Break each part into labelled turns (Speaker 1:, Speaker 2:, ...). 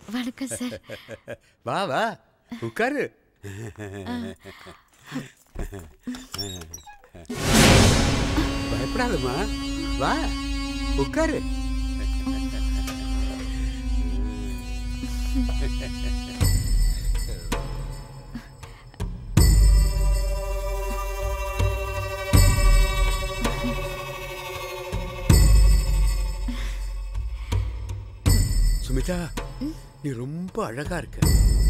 Speaker 1: வணக்கம் சார்
Speaker 2: வா வா உட்காரு பயப்படாதம்மா வா உட்காரு சுமிதா நீ ரொம்ப அழகா இருக்க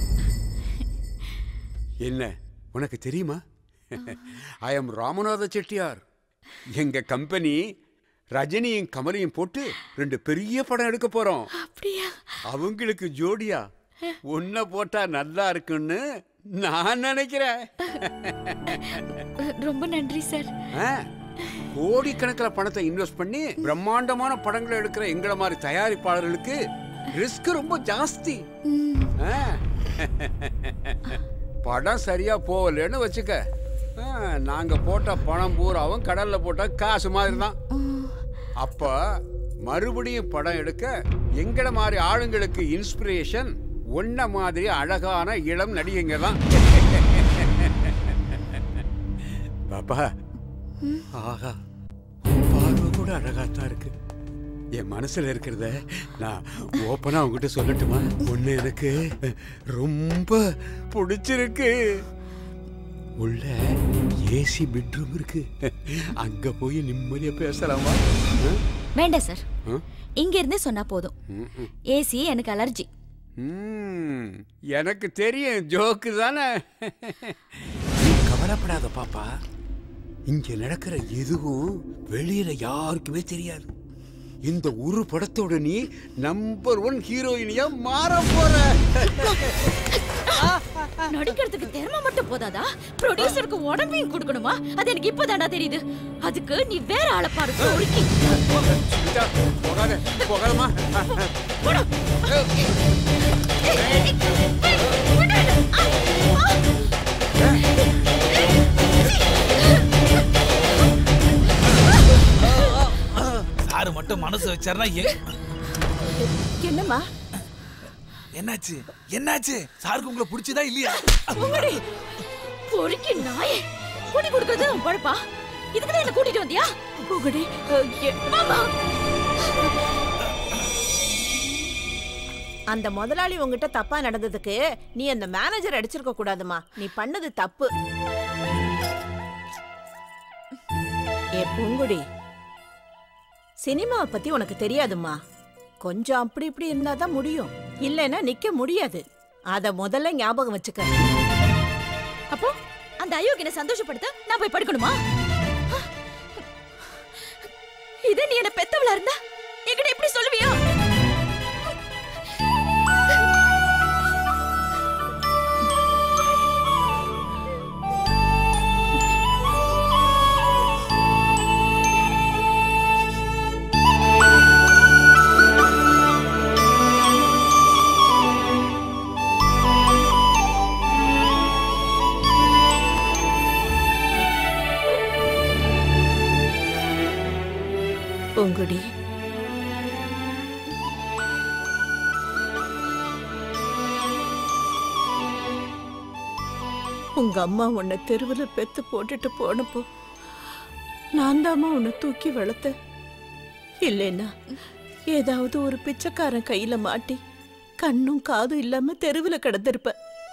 Speaker 2: என்ன உனக்கு தெரியுமா ஐ எம் ராமநாத செட்டியார் எங்க கம்பெனி ரஜினியும் கமலையும் போட்டு ரெண்டு பெரிய படம் எடுக்க போறோம்
Speaker 1: அப்படியா
Speaker 2: அவங்களுக்கு ஜோடியா உன்னை போட்டா நல்லா இருக்குன்னு நான் நினைக்கிறேன்
Speaker 1: ரொம்ப நன்றி சார்
Speaker 2: ஆ, கோடிக்கணக்கில் பணத்தை இன்வெஸ்ட் பண்ணி பிரம்மாண்டமான படங்களை எடுக்கிற எங்களை மாதிரி தயாரிப்பாளர்களுக்கு ரிஸ்க் ரொம்ப ஜாஸ்தி
Speaker 1: ம்,
Speaker 2: ஆ. படம் சரியா போகலன்னு வச்சுக்க ஆ, நாங்க போட்ட பணம் பூராவும் கடல்ல போட்ட காசு மாதிரி தான்
Speaker 1: ம்,
Speaker 2: அப்ப மறுபடியும் படம் எடுக்க எங்கள மாதிரி ஆளுங்களுக்கு இன்ஸ்பிரேஷன் உன்ன மாதிரி அழகான இளம் நடிகைங்க தான் பாப்பா ஆஹா உன் பார்வை கூட அழகாத்தான் இருக்கு என் மனசுல இருக்கிறத நான் ஓப்பனா உங்ககிட்ட சொல்லட்டுமா ஒண்ணு எனக்கு ரொம்ப பிடிச்சிருக்கு உள்ள ஏசி பெட்ரூம் இருக்கு அங்க போய் நிம்மதியா பேசலாமா ஆ?
Speaker 1: வேண்டாம் சார்
Speaker 2: ஆ?
Speaker 1: இங்க இருந்தே சொன்னா போதும்
Speaker 2: ம், ம்.
Speaker 1: ஏசி எனக்கு அலர்ஜி
Speaker 2: ம், எனக்கு தெரியும் ஜோக்கு தானே நீ கவலைப்படாத பாப்பா இங்க நடக்கிற எதுவும் வெளியில யாருக்குமே தெரியாது இந்த ஒரு படத்தோட நீ நம்பர் ஒன் ஹீரோயினியா மாற போற
Speaker 1: நடிக்கிறதுக்கு திறமை மட்டும் போதாதா ப்ரொடியூசருக்கு உடம்பையும் கொடுக்கணுமா அது எனக்கு இப்பதானா தெரியுது அதுக்கு நீ வேற ஆளை பாரு பொறுக்கி.
Speaker 2: சுமிதா, போகாத போகாதமா
Speaker 1: போடா. ஏய், ஏய், ஏய், விடாத. ஆ, ஆ.
Speaker 3: சாரு மட்டும் மனசு வச்சாருன்னா எ-
Speaker 1: என்னம்மா
Speaker 3: என்னாச்சு என்னாச்சு சாருக்கு உங்களை பிடிச்சதா இல்லையா
Speaker 1: உங்கடி பொறுக்கி நாயே குடி கொடுக்கறது உன் பழப்பா இதுக்கு தான் என்ன கூட்டிட்டு வந்தியா உங்கடி மாமா
Speaker 4: அந்த முதலாளி உங்ககிட்ட தப்பா நடந்ததுக்கு நீ அந்த மேனேஜர் அடிச்சிருக்க கூடாதுமா நீ பண்ணது தப்பு ஏ பூங்குடி சினிமாவை பத்தி உனக்கு தெரியாதும்மா கொஞ்சம் அப்படி இப்படி இருந்தா தான் முடியும் இல்லைன்னா நிக்க முடியாது அத முதல்ல ஞாபகம் வச்சுக்க
Speaker 1: அப்போ அந்த அயோக்கியனை சந்தோஷப்படுத்த நான் போய் படுக்கணுமா இதே நீ என்ன பெத்தவளா இருந்தா என்கிட்ட எப்படி சொல்லுவியா
Speaker 4: பூங்குடி உங்க அம்மா உன்னை தெருவுல பெத்து போட்டுட்டு போனப்போ நான் தாம்மா உன்னை தூக்கி வளர்த்தேன் இல்லைன்னா ஏதாவது ஒரு பிச்சைக்காரன் கையில மாட்டி கண்ணும் காதும் இல்லாம தெருவுல கிடந்திருப்ப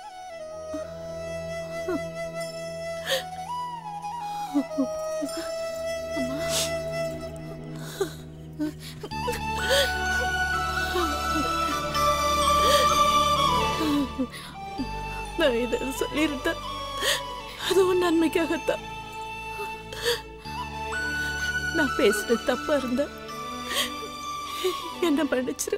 Speaker 4: நான் இதை சொல்லியிருந்தேன் அதுவும் நன்மைக்காகத்தான் நான் பேசுறது தப்பா இருந்தா என்ன மன்னிச்சிரு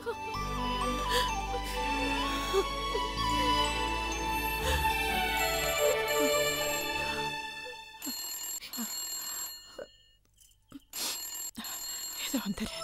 Speaker 4: இது வந்துடுறேன்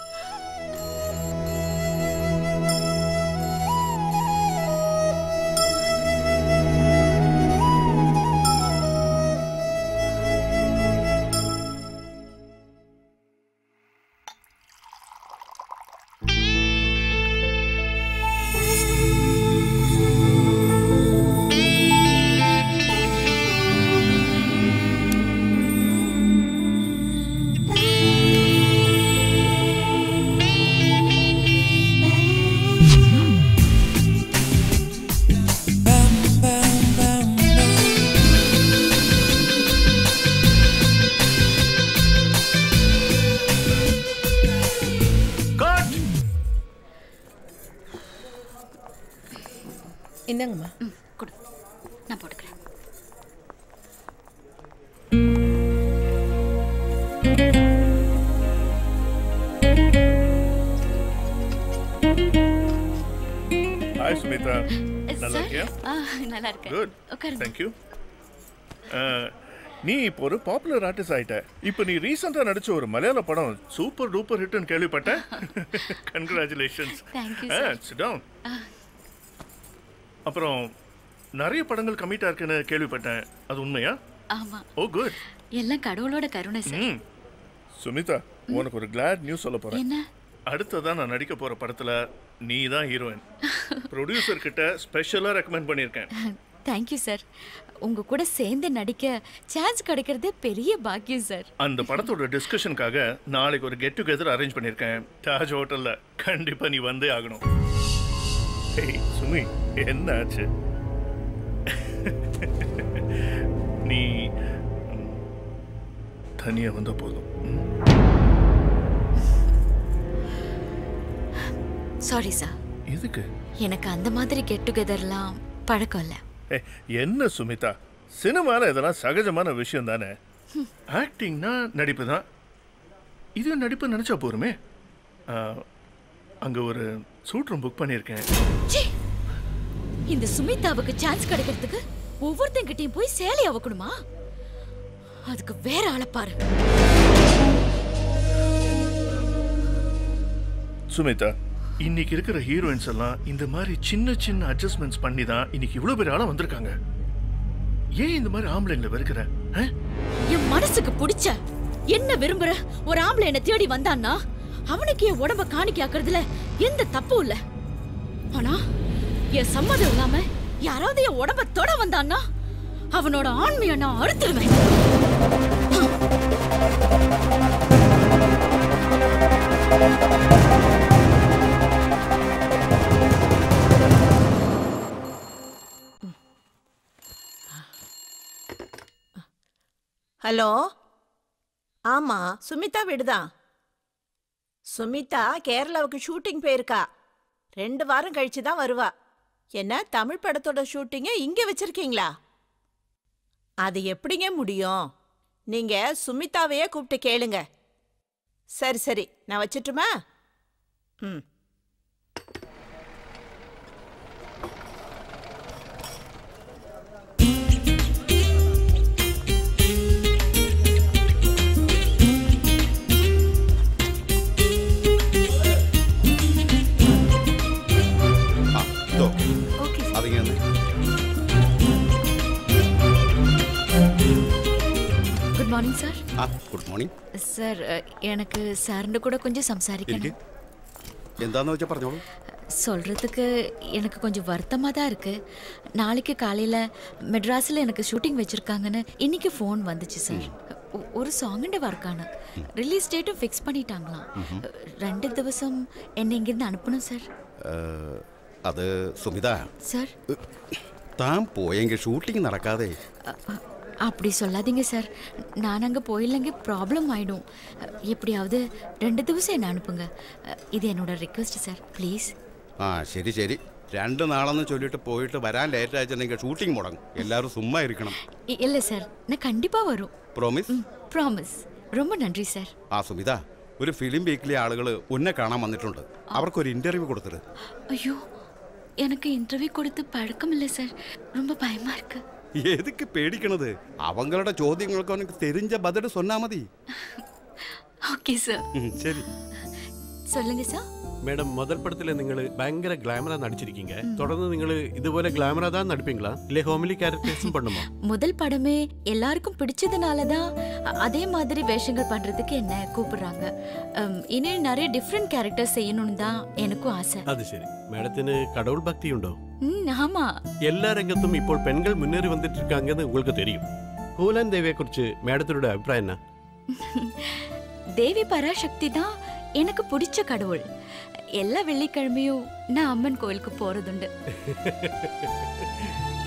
Speaker 4: இந்தாங்கம்மா
Speaker 1: ம் கொடு நான் போட்டுக்கிறேன்
Speaker 5: ஹாய் சுமிதா நல்லா
Speaker 1: சார்
Speaker 5: இருக்கியா
Speaker 1: ஆ நல்லா இருக்கேன்
Speaker 5: குட்
Speaker 1: உட்காருங்க
Speaker 5: தேங்க்யூ நீ இப்போ ஒரு பாப்புலர் ஆர்டிஸ்ட் ஆயிட்ட இப்போ நீ ரீசெண்டாக நடிச்ச ஒரு மலையாள படம் சூப்பர் டூப்பர் ஹிட்னு கேள்விப்பட்டேன் congratulations
Speaker 1: Thank you, sir.
Speaker 5: Sit down அப்புறம் நிறைய படங்கள் கம்மிட்டா இருக்குன்னு கேள்விப்பட்டேன் அது உண்மையா
Speaker 1: ஆமா
Speaker 5: ஓ குட்
Speaker 1: எல்லாம் கடவுளோட கருணை சார்
Speaker 5: ம் சுமிதா உனக்கு ஒரு கிளாட் நியூஸ் சொல்ல போறேன்
Speaker 1: என்ன
Speaker 5: அடுத்ததா நான் நடிக்க போற படத்துல நீ தான் ஹீரோயின் ப்ரொடியூசர் கிட்ட ஸ்பெஷலா ரெக்கமெண்ட் பண்ணியிருக்கேன்
Speaker 1: தேங்க்யூ சார் உங்க கூட சேர்ந்து நடிக்க சான்ஸ் கிடைக்கிறதே பெரிய பாக்கியம் சார்
Speaker 5: அந்த படத்தோட டிஸ்கஷனுக்காக நாளைக்கு ஒரு கெட் டுகெதர் அரேஞ்ச் பண்ணியிருக்கேன் தாஜ் ஹோட்டல்ல கண்டிப்பா நீ வந்தே ஆகணும் ஏய் சுமி என்ன ஆச்சு நீ ம், தனியா வந்த போதும் ம்.
Speaker 1: சாரி சார்
Speaker 5: எதுக்கு
Speaker 1: எனக்கு அந்த மாதிரி கெட் டுகெதர்லாம் பழக்கம் இல்லை
Speaker 5: ஏய், என்ன சுமிதா சினிமால இதெல்லாம் சகஜமான விஷயம் தானே ஆக்டிங்னா நடிப்பு தான் இது நடிப்பு நினைச்சா போருமே ஆ, அங்க ஒரு சூட் ரூம் புக் பண்ணியிருக்கேன்
Speaker 1: ச்சீ! இந்த சுமிதாவுக்கு சான்ஸ் கிடைக்கிறதுக்கு ஒவ்வொருத்தங்கிட்டையும் போய் சேலை அவக்கணுமா அதுக்கு வேற ஆளை பாரு
Speaker 5: சுமிதா இன்னைக்கு இருக்கிற ஹீரோயின்ஸ் எல்லாம் இந்த மாதிரி சின்ன சின்ன அட்ஜஸ்ட்மெண்ட்ஸ் பண்ணி தான் இன்னைக்கு இவ்வளவு பெரிய ஆளா வந்திருக்காங்க ஏன் இந்த மாதிரி ஆம்பளைங்களை வெறுக்கிற ஆ?
Speaker 1: என் மனசுக்கு பிடிச்ச என்ன விரும்புற ஒரு ஆம்பளை என்ன தேடி வந்தான்னா அவனுக்கு என் உடம்ப காணிக்காக்குறதுல எந்த தப்பும் இல்ல ஆனா என் சம்மதம் இல்லாம யாராவது என் உடம்ப தொட வந்தான்னா அவனோட ஆண்மையை நான் அறுத்துருவேன்
Speaker 4: ஹலோ ஆமா சுமிதா வீடுதான் சுமிதா கேரளாவுக்கு ஷூட்டிங் போயிருக்கா ரெண்டு வாரம் கழிச்சு தான் வருவா என்ன தமிழ் படத்தோட ஷூட்டிங்கை இங்க வச்சிருக்கீங்களா அது எப்படிங்க முடியும் நீங்க சுமிதாவையே கூப்பிட்டு கேளுங்க சரி சரி நான் வச்சிட்டுமா ம்
Speaker 6: ആ ഇതോ
Speaker 1: ஓகே
Speaker 6: അതിങ്ങനെ
Speaker 1: குட் மார்னிங் சார்
Speaker 6: ആ ഗുഡ് മോർണിംഗ്
Speaker 1: சார் எனக்கு சார்னு கூட கொஞ்சம்
Speaker 6: ഇരിക്ക്
Speaker 1: സംസാരിക്കണം
Speaker 6: എന്താന്ന് വെച്ചാൽ പറഞ്ഞോളൂ
Speaker 1: சொல்றதுக்கு எனக்கு கொஞ்சம் வருத்தமா தான் இருக்கு நாளைக்கு காலையில மெட்ராஸ்ல எனக்கு ஷூட்டிங் வச்சிருக்காங்கன்னு இன்னைக்கு ஃபோன் வந்துச்சு சார் ஒ- ஒரு சாங்கிന്റെ വർക്കാണ് റിലീസ് ഡേറ്റും ഫിക്സ് பண்ணிட்டாங்களாம் രണ്ട് ദിവസം എന്നെ ഇங்கிருந்து அனுப்பணும் சார்
Speaker 6: ഏഹ്, അത് സുമിത
Speaker 1: சார்
Speaker 6: താൻ പോയെങ്കിൽ ഷൂട്ടിംഗ് നടക്കാതെ
Speaker 1: அ- அ- அப்படி சொல்லாதீங்க சார் நான் அங்கே போயில்லைங்க ப்ராப்ளம் ஆயிடும் எப்படியாவது ரெண்டு திவசம் என்ன அனுப்புங்க இது என்னோட ரிக்வெஸ்ட் சார் ப்ளீஸ்
Speaker 6: ആ ശരി ശരി രണ്ട് നാളെന്ന് ചൊല്ലിട്ട് പോയിട്ട് വരാൻ ലേറ്റ് ആയിട്ടുണ്ടെങ്കിൽ ഷൂട്ടിംഗ് മുടങ്ങും എല്ലാവരും സുമ്മാ ഇരിക്കണം
Speaker 1: இல்லை சார் நான் கண்டிப்பாக வரும்
Speaker 6: പ്രോമിസ്
Speaker 1: ப்ராமிஸ் ரொம்ப நன்றி சார்
Speaker 6: ആ സുമിത ഒരു ഫിലിം വീക്കിലെ ആളുകൾ ഉന്നെ കാണാൻ വന്നിട്ടുണ്ട് അവർക്കൊരു ഇന്റർവ്യൂ കൊടുത്തിട്ട്
Speaker 1: ஐயோ எனக்கு இன்டர்வியூ கொடுத்து பழக்கம் இல்லை சார் ரொம்ப பயமா இருக்கு
Speaker 6: എതുക്ക് പേടിക്കണത് അവങ്ങളുടെ ചോദ്യങ്ങൾക്ക് അവനക്ക് തെരിഞ്ഞ ബദൽ சொன்னா മതി
Speaker 1: ஓகே சார்
Speaker 6: ഉം, ശരി
Speaker 1: சொல்லுங்க சார்
Speaker 7: மேடம் முதல் படத்துல നിങ്ങൾ ഭയങ്കര ഗ്ലാമറா நடிச்சிருக்கீங்க தொடர்ந்து നിങ്ങൾ ഇതുപോലെ ഗ്ലാമറா தான் நடிப்பீங்களா இல்ல ஹோமிலி கேரக்டர்ஸும் பண்ணுமா
Speaker 1: முதல் படமே எல்லாருக்கும் பிடிச்சதுனால தான் அ- அதே மாதிரி வேஷங்கள் பண்றதுக்கு என்ன கூப்பிடுறாங்க அம், இனி நிறைய டிஃப்ரெண்ட் கேரக்டர் செய்யணும்னு தான் எனக்கும் ஆசை
Speaker 7: അത് ശരി മേഡത്തിന് കടவுൾ ഭക്തിയുണ്ടോ
Speaker 1: ம் ஆமா
Speaker 7: എല്ലാ രംഗത്തും ഇപ്പോൾ പെൺകൾ മുന്നേറി വന്നിട്ട് இருக்காங்கன்னு உங்களுக்கு தெரியும் ഹൂലാൻ ദേവിയെ കുറിച്ച് മേഡത്തിനോட അഭിപ്രായം എന്നാ
Speaker 1: தேவி பராசக்தி தான் எனக்கு பிடிச்ச கடவுள் எல்லா வெள்ளிக்கிழமையும் நான் அம்மன் கோயிலுக்கு போறதுண்டு